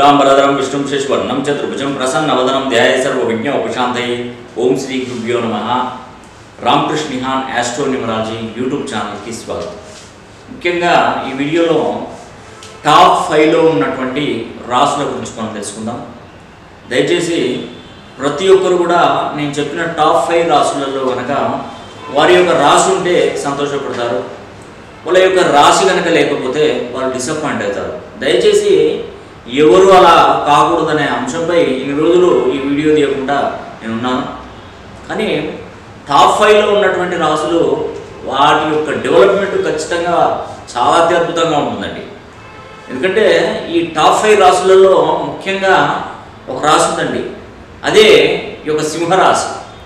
శుక్లాంబరధరం విష్ణుం శశివర్ణం చతుర్భుజం ప్రసన్నవదనం ధ్యాయ సర్వ విజ్ఞ ఉపశాంతయే ఓం శ్రీ గురుభ్యో నమ రామకృష్ణ నిహాన్ యాస్ట్రో న్యూమరాలజీ యూట్యూబ్ ఛానల్కి స్వాగతం ముఖ్యంగా ఈ వీడియోలో టాప్ ఫైవ్లో ఉన్నటువంటి రాసుల గురించి మనం తెలుసుకుందాం దయచేసి ప్రతి ఒక్కరు కూడా నేను చెప్పిన టాప్ ఫైవ్ రాసులలో కనుక వారి యొక్క రాసి ఉంటే సంతోషపడతారు వాళ్ళ యొక్క రాశి కనుక లేకపోతే వాళ్ళు డిసప్పాయింట్ అవుతారు దయచేసి ఎవరు అలా కాకూడదనే అంశంపై ఇన్ని రోజులు ఈ వీడియో తీయకుండా నేను ఉన్నాను కానీ టాప్ ఫైవ్లో ఉన్నటువంటి రాసులు వాటి యొక్క డెవలప్మెంట్ ఖచ్చితంగా చాలా అత్యద్భుతంగా ఉంటుందండి ఎందుకంటే ఈ టాప్ ఫైవ్ రాసులలో ముఖ్యంగా ఒక రాశి ఉందండి అదే ఈ యొక్క సింహరాశి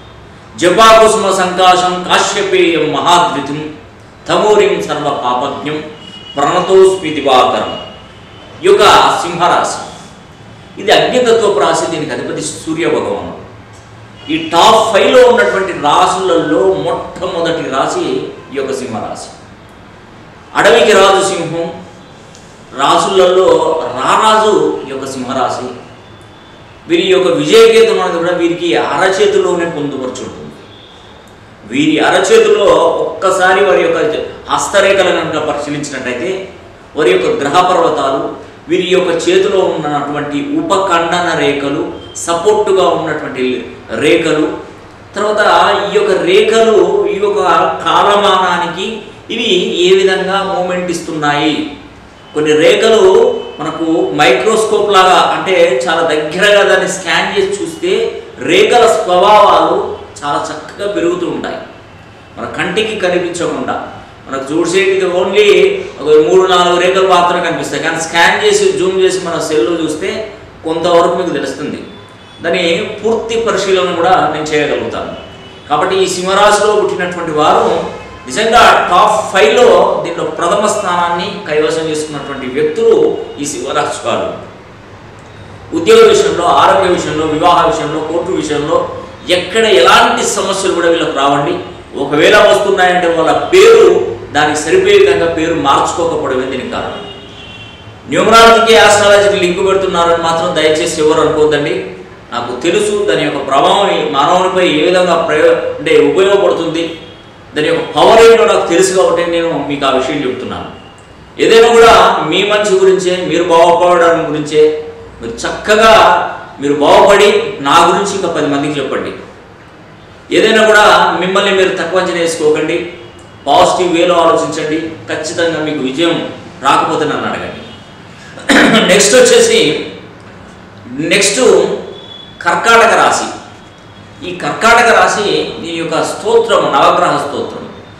జపాకుసుమ సంకాశం కాశ్యపేయం మహాద్వితం తమోరిం సర్వ పాపజ్ఞం ప్రణతోస్మి దివాకరం ఈ యొక్క సింహరాశి ఇది అగ్నితత్వపు రాశి దీనికి అధిపతి సూర్య భగవానుడు ఈ టాప్ ఫైవ్లో ఉన్నటువంటి రాసులలో మొట్టమొదటి రాశి ఈ యొక్క సింహరాశి అడవికి రాజు సింహం రాసులలో రారాజు ఈ యొక్క సింహరాశి వీరి యొక్క విజయకేతం అనేది కూడా వీరికి అరచేతిలోనే పొందుపరుచుంటుంది వీరి అరచేతిలో ఒక్కసారి వారి యొక్క హస్తరేఖలు కనుక పరిశీలించినట్టయితే వారి యొక్క గ్రహ పర్వతాలు వీరి యొక్క చేతిలో ఉన్నటువంటి ఉపఖండన రేఖలు సపోర్టుగా ఉన్నటువంటి రేఖలు తర్వాత ఈ యొక్క రేఖలు ఈ యొక్క కాలమానానికి ఇవి ఏ విధంగా మూమెంట్ ఇస్తున్నాయి కొన్ని రేఖలు మనకు మైక్రోస్కోప్ లాగా అంటే చాలా దగ్గరగా దాన్ని స్కాన్ చేసి చూస్తే రేఖల స్వభావాలు చాలా చక్కగా పెరుగుతూ ఉంటాయి మన కంటికి కనిపించకుండా మనకు చూసేటిది ఓన్లీ ఒక మూడు నాలుగు రేఖలు మాత్రమే కనిపిస్తాయి కానీ స్కాన్ చేసి జూమ్ చేసి మన సెల్లో చూస్తే కొంతవరకు మీకు తెలుస్తుంది దాని పూర్తి పరిశీలన కూడా నేను చేయగలుగుతాను కాబట్టి ఈ సింహరాశిలో పుట్టినటువంటి వారు నిజంగా టాప్ ఫైవ్లో దీంట్లో ప్రథమ స్థానాన్ని కైవసం చేసుకున్నటువంటి వ్యక్తులు ఈ సింహరాశి వారు ఉద్యోగ విషయంలో ఆరోగ్య విషయంలో వివాహ విషయంలో కోర్టు విషయంలో ఎక్కడ ఎలాంటి సమస్యలు కూడా వీళ్ళకి రావండి ఒకవేళ వస్తున్నాయంటే వాళ్ళ పేరు దానికి సరిపోయే విధంగా పేరు మార్చుకోకపోవడమే దీనికి కారణం న్యూమరాలజీకి ఆస్ట్రాలజీకి లింక్ పెడుతున్నారని మాత్రం దయచేసి ఎవరు అనుకోవద్దండి నాకు తెలుసు దాని యొక్క ప్రభావం ఈ మానవునిపై ఏ విధంగా ప్రయో అంటే ఉపయోగపడుతుంది దాని యొక్క పవర్ ఏంటో నాకు తెలుసు కాబట్టి నేను మీకు ఆ విషయం చెప్తున్నాను ఏదైనా కూడా మీ మంచి గురించే మీరు బాగుపడడం గురించే మీరు చక్కగా మీరు బాగుపడి నా గురించి ఇంకా పది మందికి చెప్పండి ఏదైనా కూడా మిమ్మల్ని మీరు తక్కువ అంచనా వేసుకోకండి పాజిటివ్ వేలో ఆలోచించండి ఖచ్చితంగా మీకు విజయం రాకపోతే నన్ను అడగండి నెక్స్ట్ వచ్చేసి నెక్స్ట్ కర్కాటక రాశి ఈ కర్కాటక రాశి దీని యొక్క స్తోత్రం నవగ్రహ స్తోత్రం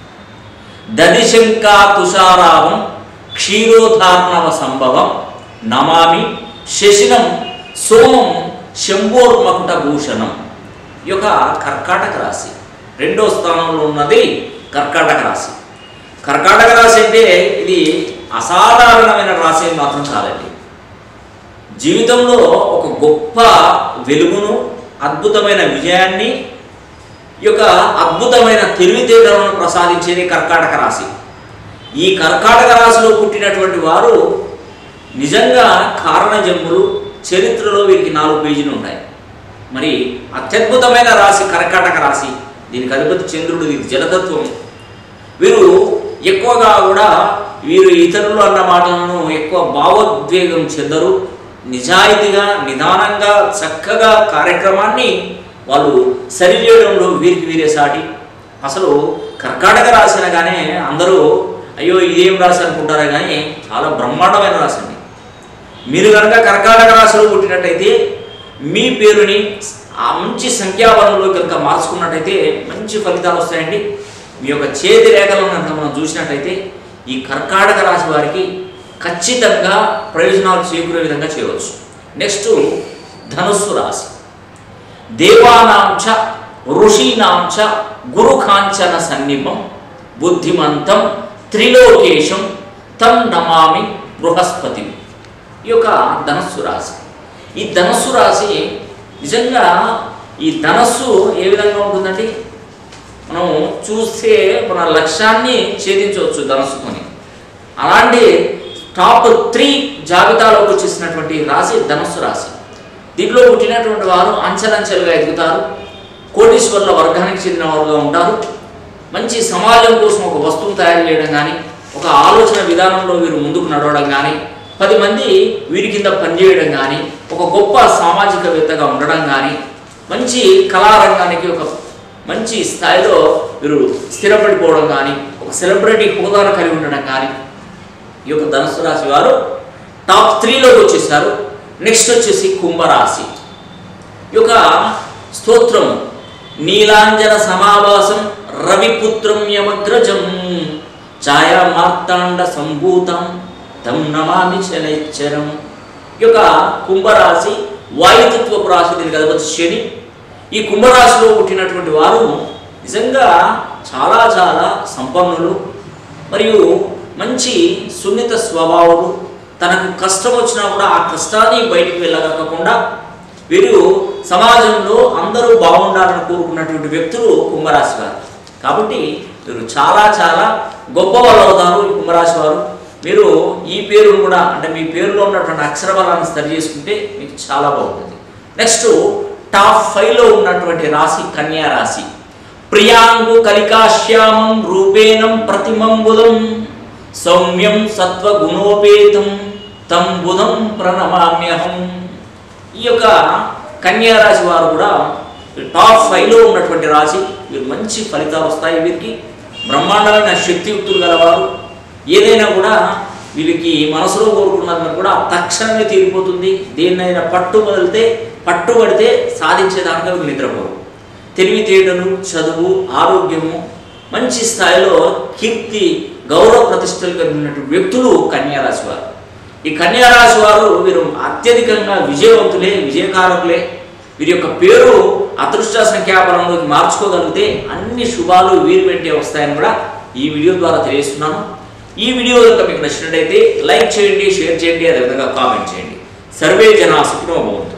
దదిశంకా తుషారావం క్షీరోధార్ణవ సంభవం నమామి శశినం సోమం శంభోర్మకుట భూషణం ఈ యొక్క కర్కాటక రాశి రెండో స్థానంలో ఉన్నది కర్కాటక రాశి కర్కాటక రాశి అంటే ఇది అసాధారణమైన రాశి అని మాత్రం కాదండి జీవితంలో ఒక గొప్ప వెలుగును అద్భుతమైన విజయాన్ని ఈ యొక్క అద్భుతమైన తెలివితేటలను ప్రసాదించేది కర్కాటక రాశి ఈ కర్కాటక రాశిలో పుట్టినటువంటి వారు నిజంగా కారణ జన్ములు చరిత్రలో వీరికి నాలుగు పేజీలు ఉంటాయి మరి అత్యద్భుతమైన రాశి కర్కాటక రాశి దీనికి అధిపతి చంద్రుడు ఇది జలతత్వం వీరు ఎక్కువగా కూడా వీరు ఇతరులు అన్న మాటలను ఎక్కువ భావోద్వేగం చెందరు నిజాయితీగా నిదానంగా చక్కగా కార్యక్రమాన్ని వాళ్ళు సరిచేయడంలో వీరికి వీరే సాటి అసలు కర్కాటక రాశి అనగానే అందరూ అయ్యో ఇదేం రాశి అనుకుంటారా కానీ చాలా బ్రహ్మాండమైన రాశి అండి మీరు కనుక కర్కాటక రాశిలో పుట్టినట్టయితే మీ పేరుని ఆ మంచి సంఖ్యాబలంలో కనుక మార్చుకున్నట్టయితే మంచి ఫలితాలు వస్తాయండి మీ యొక్క చేతి రేఖలను కనుక మనం చూసినట్టయితే ఈ కర్కాటక రాశి వారికి ఖచ్చితంగా ప్రయోజనాలు చేకూరే విధంగా చేయవచ్చు నెక్స్ట్ ధనుస్సు రాశి దేవానాంచ ఋషీనాంచ గురుకాంచన సన్నిపం బుద్ధిమంతం త్రిలోకేశం తం నమామి బృహస్పతి ఈ యొక్క ధనస్సు రాశి ఈ ధనస్సు రాశి నిజంగా ఈ ధనస్సు ఏ విధంగా ఉంటుందండి మనం చూస్తే మన లక్ష్యాన్ని ఛేదించవచ్చు ధనస్సుతోని అలాంటి టాప్ త్రీ జాబితాలోకి వచ్చేసినటువంటి రాశి ధనుస్సు రాశి దీంట్లో పుట్టినటువంటి వారు అంచెలంచెలుగా ఎదుగుతారు కోటీశ్వర్ల వర్గానికి చెందిన వారుగా ఉంటారు మంచి సమాజం కోసం ఒక వస్తువు తయారు చేయడం కానీ ఒక ఆలోచన విధానంలో వీరు ముందుకు నడవడం కానీ పది మంది వీరి కింద పనిచేయడం కానీ ఒక గొప్ప సామాజికవేత్తగా ఉండడం కానీ మంచి కళారంగానికి ఒక మంచి స్థాయిలో వీరు స్థిరపడిపోవడం కానీ ఒక సెలబ్రిటీ హోదాను కలిగి ఉండడం కానీ ఈ యొక్క ధనుసు రాశి వారు టాప్ త్రీలోకి వచ్చేసారు నెక్స్ట్ వచ్చేసి కుంభరాశి ఈ యొక్క స్తోత్రం నీలాంజన సమావాసం రవిపుత్రం యమగ్రజం ఛాయా మార్తాండ సంభూతం తం నమామి శనైశ్చరం ఈ యొక్క కుంభరాశి వాయుతత్వపు రాశి దీనికి అధిపతి శని ఈ కుంభరాశిలో పుట్టినటువంటి వారు నిజంగా చాలా చాలా సంపన్నులు మరియు మంచి సున్నిత స్వభావులు తనకు కష్టం వచ్చినా కూడా ఆ కష్టాన్ని బయటికి వెళ్ళగకుండా వీరు సమాజంలో అందరూ బాగుండాలని కోరుకున్నటువంటి వ్యక్తులు కుంభరాశి వారు కాబట్టి వీరు చాలా చాలా గొప్ప వాళ్ళు అవుతారు ఈ కుంభరాశి వారు మీరు ఈ పేరును కూడా అంటే మీ పేరులో ఉన్నటువంటి అక్షర బలాన్ని సరి చేసుకుంటే మీకు చాలా బాగుంటుంది నెక్స్ట్ టాప్ ఫైవ్లో ఉన్నటువంటి రాశి కన్యా రాశి ప్రియాంగు కలికాశ్యామం రూపేణం ప్రతిమంబుదం సౌమ్యం సత్వగుణోపేతం తం బుధం ప్రణమామ్యహం ఈ యొక్క కన్యా రాశి వారు కూడా టాప్ ఫైవ్లో ఉన్నటువంటి రాశి వీరు మంచి ఫలితాలు వస్తాయి వీరికి బ్రహ్మాండమైన శక్తియుక్తులు గలవారు ఏదైనా కూడా వీరికి మనసులో కోరుకున్నది కూడా తక్షణమే తీరిపోతుంది దేన్నైనా పట్టు మొదలితే పట్టుబడితే సాధించేదాకా వీరు నిద్రపోరు తెలివితేటలు చదువు ఆరోగ్యము మంచి స్థాయిలో కీర్తి గౌరవ ప్రతిష్టలు కలిగినటువంటి వ్యక్తులు కన్యారాశి వారు ఈ కన్యారాశి వారు వీరు అత్యధికంగా విజయవంతులే విజయకారకులే వీరి యొక్క పేరు అదృష్ట సంఖ్యాపరంలోకి మార్చుకోగలిగితే అన్ని శుభాలు వీరి వెంటే వస్తాయని కూడా ఈ వీడియో ద్వారా తెలియజేస్తున్నాను ఈ వీడియో కనుక మీకు నచ్చినట్టయితే లైక్ చేయండి షేర్ చేయండి అదేవిధంగా కామెంట్ చేయండి సర్వే జనా సుఖినో భవంతు